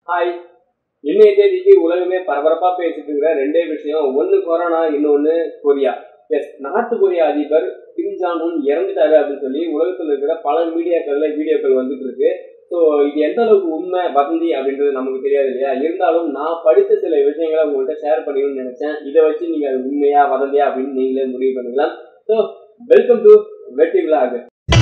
hi இன்னைய தேதிக்கு உலகமே பரபரப்பா பேசிட்டு இருக்கிற ரெண்டே விஷயம் ஒன்னு கொரோனா இன்னொன்னு கொரியா எஸ் நார்த் கொரியா அதிபர் கிம் ஜான் உன் இறந்துட்டாரு அப்படின்னு சொல்லி உலகத்துல இருக்கிற பல மீடியாக்கள்ல வீடியோக்கள் வந்துட்டு இருக்கு ஸோ இது எந்த அளவுக்கு உண்மை வதந்தி அப்படின்றது நமக்கு தெரியாது இல்லையா இருந்தாலும் நான் படித்த சில விஷயங்களை உங்கள்கிட்ட ஷேர் பண்ணிக்கணும்னு நினைச்சேன் இதை வச்சு நீங்க அது உண்மையா வதந்தியா அப்படின்னு நீங்களே முடிவு பண்ணிக்கலாம் ஸோ வெல்கம் டு வெட்டி விழாக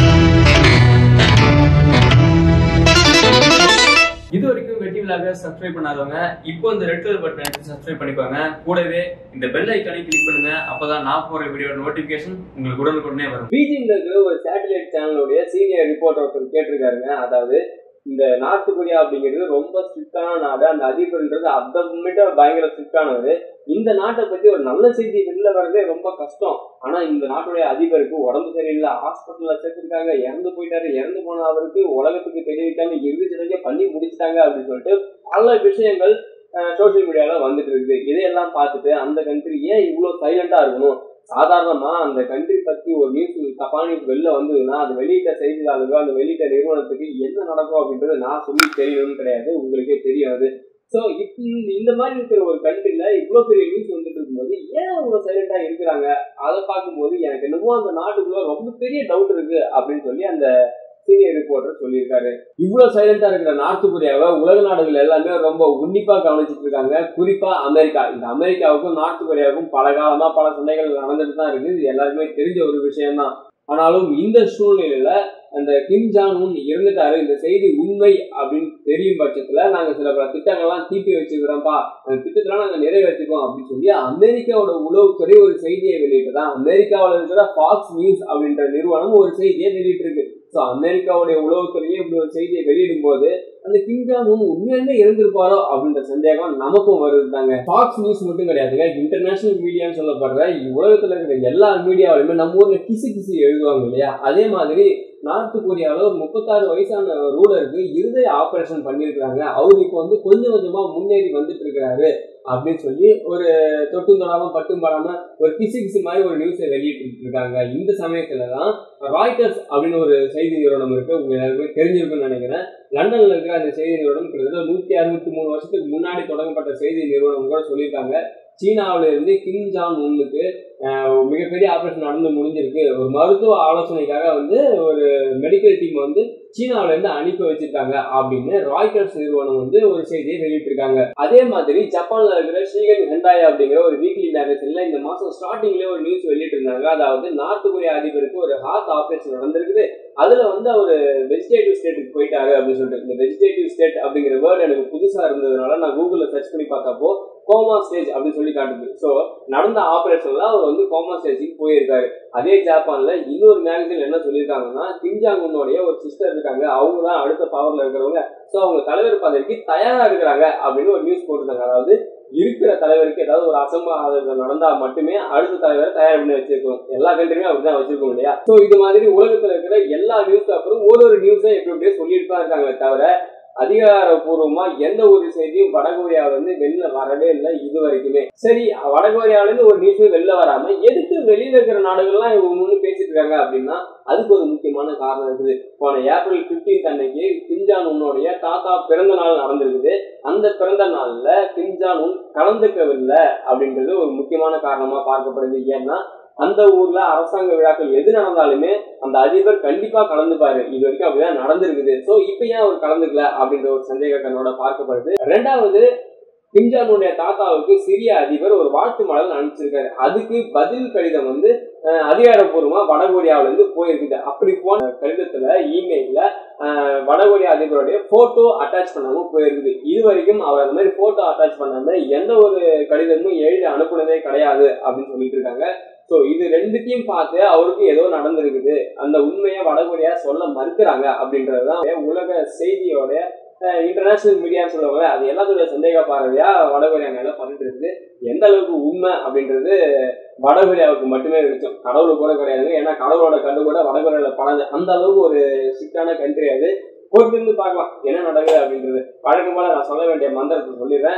இது வரைக்கும் வெட்டி விழாக சப்ஸ்கிரைப் பண்ணாதவங்க இப்போ இந்த ரெட் கலர் பட்டன் எடுத்து சப்ஸ்கிரைப் பண்ணிக்கோங்க கூடவே இந்த பெல் ஐக்கானை கிளிக் பண்ணுங்க அப்பதான் நான் போற வீடியோ நோட்டிபிகேஷன் உங்களுக்கு உடனுக்குடனே வரும் பீஜிங்ல இருக்கிற ஒரு சேட்டலைட் சேனலுடைய சீனியர் ரிப்போர்ட்டர் ஒருத்தர் கேட்டிருக்காருங்க அதாவது இந்த நார்த் கொரியா அப்படிங்கிறது ரொம்ப ஸ்ட்ரிக்டான நாடு அந்த அதிபர்ன்றது அதை முன்னிட்டு பயங்கர ஸ்ட்ரிக்டானவர் இந்த நாட்டை பத்தி ஒரு நல்ல செய்தி வெளில வர்றதே ரொம்ப கஷ்டம் ஆனா இந்த நாட்டுடைய அதிபருக்கு உடம்பு சரியில்லை ஹாஸ்பிட்டல்ல சேர்த்திருக்காங்க இறந்து போயிட்டாரு இறந்து போன அவருக்கு உலகத்துக்கு தெரிவிக்காம இறுதி சடங்கை பண்ணி முடிச்சிட்டாங்க அப்படின்னு சொல்லிட்டு பல விஷயங்கள் சோசியல் மீடியால வந்துட்டு இருக்குது இதையெல்லாம் பார்த்துட்டு அந்த கண்ட்ரி ஏன் இவ்வளவு சைலண்டா இருக்கணும் சாதாரணமா அந்த கண்ட்ரி பத்தி ஒரு நியூஸ் தப்பான நியூஸ் வெளில வந்ததுன்னா அது வெளியிட்ட செய்தியாளர்களோ அந்த வெளியிட்ட நிறுவனத்துக்கு என்ன நடக்கும் அப்படின்றது நான் சொல்லி தெரியணும்னு கிடையாது உங்களுக்கே தெரியாது ஸோ இப்போ இந்த மாதிரி இருக்கிற ஒரு கண்ட்ரில இவ்வளோ பெரிய நியூஸ் வந்துட்டு இருக்கும்போது ஏன் இவ்வளோ சைலண்டா இருக்கிறாங்க அதை பார்க்கும்போது எனக்கு என்னமோ அந்த நாட்டுக்குள்ள ரொம்ப பெரிய டவுட் இருக்கு அப்படின்னு சொல்லி அந்த சீனியர் ரிப்போர்ட்டர் சொல்லியிருக்காரு இவ்வளவு சைலண்டா இருக்கிற நார்த் கொரியாவை உலக நாடுகள் எல்லாமே ரொம்ப உன்னிப்பா கவனிச்சிட்டு இருக்காங்க குறிப்பா அமெரிக்கா இந்த அமெரிக்காவுக்கும் நார்த் கொரியாவுக்கும் பல காலமா பல சண்டைகள் நடந்துட்டு தான் இருக்கு இது எல்லாருக்குமே தெரிஞ்ச ஒரு விஷயம்தான் ஆனாலும் இந்த சூழ்நிலையில அந்த கிம் ஜான் உன் இறந்துட்டாரு இந்த செய்தி உண்மை அப்படின்னு தெரியும் பட்சத்துல நாங்க சில பல திட்டங்கள்லாம் தீட்டி வச்சுக்கிறோம்ப்பா அந்த திட்டத்தெல்லாம் நாங்க நிறைவேற்றிக்கோம் அப்படின்னு சொல்லி அமெரிக்காவோட உளவுத்துறை ஒரு செய்தியை வெளியிட்டதான் அமெரிக்காவில் இருக்கிற ஃபாக்ஸ் நியூஸ் அப்படின்ற நிறுவனம் ஒரு செய்தியை வெளியிட்டு இருக்கு ஸோ அமெரிக்காவுடைய உளவுத்துறையே இப்படி ஒரு செய்தியை வெளியிடும் போது அந்த கிம் ஜாங் உன் உண்மையாலுமே இறந்திருப்பாரோ அப்படின்ற சந்தேகம் நமக்கும் வருதுதாங்க ஃபாக்ஸ் நியூஸ் மட்டும் கிடையாதுங்க இன்டர்நேஷனல் மீடியான்னு சொல்லப்படுற உலகத்துல இருக்கிற எல்லா மீடியாவிலுமே நம்ம ஊர்ல கிசு கிசு எழுதுவாங்க இல்லையா அதே மாதிரி நார்த் கொரியாவில் ஒரு முப்பத்தாறு வயசான ரூலருக்கு இருதய ஆபரேஷன் பண்ணியிருக்கிறாங்க அவர் இப்போ வந்து கொஞ்சம் கொஞ்சமா முன்னேறி வந்துட்டு இருக்கிறாரு அப்படின்னு சொல்லி ஒரு தொட்டும் தொடாம பட்டும் படாம ஒரு கிசு கிசு மாதிரி ஒரு நியூஸை வெளியிட்டு இருக்காங்க இந்த சமயத்துல தான் ராய்டர்ஸ் அப்படின்னு ஒரு செய்தி நிறுவனம் இருக்கு உங்க எல்லாருமே தெரிஞ்சிருக்கும்னு நினைக்கிறேன் லண்டன்ல இருக்கிற அந்த செய்தி நிறுவனம் கிட்டத்தட்ட நூத்தி அறுபத்தி மூணு வருஷத்துக்கு முன்னாடி தொடங்கப்பட்ட செய்தி நிறுவனம் கூட சொல்லியிருக்காங்க சீனாவில இருந்து கிம் ஜான் உன்னுக்கு மிகப்பெரிய ஆபரேஷன் நடந்து முடிஞ்சிருக்கு ஒரு மருத்துவ ஆலோசனைக்காக வந்து ஒரு மெடிக்கல் டீம் வந்து சீனாவில இருந்து அனுப்பி வச்சிருக்காங்க அப்படின்னு ராய்டர்ஸ் நிறுவனம் வந்து ஒரு செய்தியை வெளியிட்டிருக்காங்க அதே மாதிரி ஜப்பான்ல இருக்கிற ஸ்ரீகன் ஹெண்டாய் அப்படிங்கிற ஒரு வீக்லி மேகசின்ல இந்த மாசம் ஸ்டார்டிங்ல ஒரு நியூஸ் வெளியிட்டு இருந்தாங்க அதாவது நார்த் கொரியா அதிபருக்கு ஒரு ஹார்ட் ஆபரேஷன் நடந்திருக்குது அதுல வந்து அவர் வெஜிடேட்டிவ் ஸ்டேட்டுக்கு போயிட்டாரு அப்படின்னு சொல்லிட்டு இந்த வெஜிடேட்டிவ் ஸ்டேட் அப்படிங்கிற வேர்டு எனக்கு புதுசா இருந்ததுனால நான் கூகுள்ல சர்ச் பண்ணி பார்த்தப்போ கோமா ஸ்டேஜ் அப்படின்னு சொல்லி காட்டுது ஸோ நடந்த ஆபரேஷன்ல அவர் வந்து கோமா ஸ்டேஜுக்கு போயிருக்காரு அதே ஜப்பான்ல இன்னொரு மேகசின் என்ன சொல்லியிருக்காங்கன்னா கிம்ஜாங் உன்னுடைய ஒரு சிஸ்டர் இருக்காங்க அவங்க தான் அடுத்த பவர்ல இருக்கிறவங்க ஸோ அவங்க தலைவர் பதவிக்கு தயாரா இருக்கிறாங்க அப்படின்னு ஒரு நியூஸ் போட்டிருந்தாங்க அதாவது இருக்கிற தலைவருக்கு ஏதாவது ஒரு அசம்பாவிதம் நடந்தா மட்டுமே அடுத்த தலைவரை தயார் பண்ணி வச்சிருக்கோம் எல்லா கண்ட்ரியுமே அப்படிதான் வச்சிருக்கோம் இல்லையா ஸோ இது மாதிரி உலகத்துல இருக்கிற எல்லா நியூஸ் பேப்பரும் ஒரு ஒரு நியூஸை எப்படி எப்படியே சொல்லிட்டு தான் இருக்காங்க தவிர அதிகாரப்பூர்வமா எந்த ஒரு செய்தியும் வடகொரியாவில இருந்து வெளில வரவே இல்லை இது வரைக்குமே சரி வடகொரியாவில இருந்து ஒரு நியூஸ் வெளில வராம எதுக்கு வெளியில இருக்கிற நாடுகள்லாம் இவங்க பேசிட்டு இருக்காங்க அப்படின்னா அதுக்கு ஒரு முக்கியமான காரணம் இருக்குது போன ஏப்ரல் பிப்டீன்த் அன்னைக்கு கிம்ஜான் உன்னுடைய தாத்தா பிறந்த நாள் நடந்திருக்குது அந்த பிறந்த நாள்ல கிம்ஜான் உன் கலந்துக்கவில்லை அப்படின்றது ஒரு முக்கியமான காரணமா பார்க்கப்படுது ஏன்னா அந்த ஊர்ல அரசாங்க விழாக்கள் எது நடந்தாலுமே அந்த அதிபர் கண்டிப்பா கலந்துப்பாரு இது வரைக்கும் அப்படிதான் நடந்திருக்குது சோ இப்ப ஏன் அவர் கலந்துக்கல அப்படின்ற ஒரு சந்தேக கண்ணோட பார்க்கப்படுது ரெண்டாவது கிம்ஜானுடைய தாத்தாவுக்கு சிரிய அதிபர் ஒரு வாழ்த்து மலர் அனுப்பிச்சிருக்காரு அதுக்கு பதில் கடிதம் வந்து அதிகாரப்பூர்வமா வடகொரியாவில இருந்து போயிருக்குது அப்படி போன கடிதத்துல இமெயில்ல வடகொரியா அதிபருடைய போட்டோ அட்டாச் பண்ணாம போயிருக்குது இது வரைக்கும் அவர் அந்த மாதிரி போட்டோ அட்டாச் பண்ணாம எந்த ஒரு கடிதமும் எழுதி அனுப்புனதே கிடையாது அப்படின்னு சொல்லிட்டு இருக்காங்க ஸோ இது ரெண்டுத்தையும் பார்த்து அவருக்கு ஏதோ நடந்திருக்குது அந்த உண்மையை வடகொரியா சொல்ல மறுக்கிறாங்க அப்படின்றதுதான் உலக செய்தியோட இன்டர்நேஷனல் மீடியா சொல்லுவாங்க அது எல்லாத்துடைய சந்தேக பார்வையா வடகொரியா மேல பண்ணிட்டு இருக்குது எந்த அளவுக்கு உண்மை அப்படின்றது வடகொரியாவுக்கு மட்டுமே வெளிச்சம் கடவுளுக்கு கூட கிடையாதுங்க ஏன்னா கடவுளோட கண்டு கூட வடகொரியால பழந்து அந்த அளவுக்கு ஒரு ஸ்ட்ரிக்டான கண்ட்ரி அது பொறுத்திருந்து பார்க்கலாம் என்ன நடக்குது அப்படின்றது வழக்கம் போல நான் சொல்ல வேண்டிய மந்திரத்தை சொல்லிடுறேன்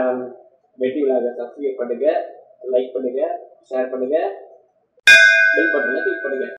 வெட்டி விழாவை சப்ஸ்கிரைப் பண்ணுங்க லைக் பண்ணுங்க ஷேர் பண்ணுங்க பெல் பட்டனை கிளிக் பண்ணுங்க